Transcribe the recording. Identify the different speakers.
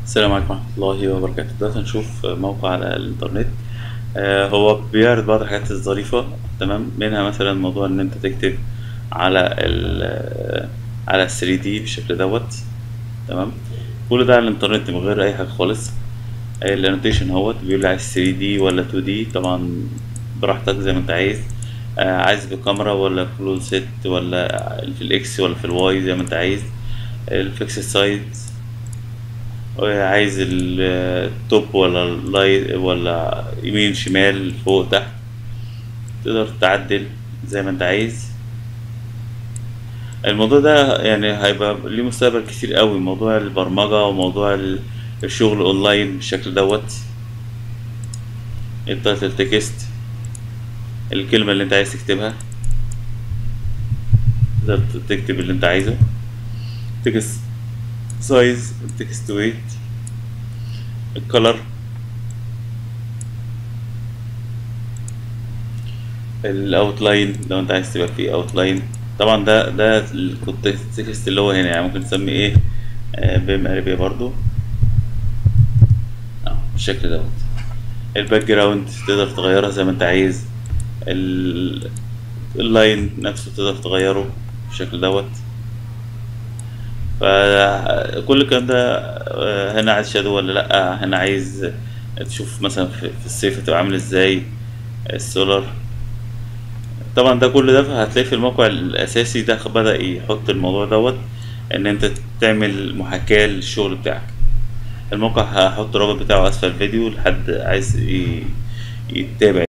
Speaker 1: السلام عليكم ورحمة الله وبركاته دلوقتي هنشوف موقع على الإنترنت آه، هو بيعرض بعض الحاجات الظريفة تمام منها مثلا موضوع إن أنت تكتب على ال على ال 3 دي بالشكل دوت تمام كل ده على الإنترنت من غير أي حاجة خالص الانوتيشن اهوت بيقول لي عايز 3 دي ولا 2 دي طبعا براحتك زي ما انت عايز آه، عايز بكاميرا ولا كلوز سيت ولا في الاكس ولا في الواي زي ما انت عايز الفيكس سايز عايز التوب ولا اللايت ولا يمين شمال فوق تحت تقدر تعدل زي ما انت عايز الموضوع ده يعني هيبقى ليه مستقبل كتير قوي موضوع البرمجة وموضوع ال- الشغل اونلاين بالشكل دوت التايتل تكست الكلمة اللي انت عايز تكتبها تقدر تكتب اللي انت عايزه تكست سايز التكست ويت الكلر الاوتلاين لو انت عايز تبقى فيه اوتلاين طبعا ده ده التكست اللي هو هنا يعني ممكن تسمي ايه بيم اريبيا برضو اه بالشكل دوت الباك جراوند تقدر تغيرها زي ما انت عايز ال- اللاين نفسه تقدر تغيره بالشكل دوت فكل الكلام ده آه، هنا عايز شادو ولا لأ هنا عايز تشوف مثلا في في الصيف هتبقى عامل ازاي السولار طبعا ده كل ده هتلاقي في الموقع الأساسي ده بدأ يحط الموضوع دوت إن أنت تعمل محاكاة للشغل بتاعك الموقع هحط الرابط بتاعه أسفل الفيديو لحد عايز ي- يتابع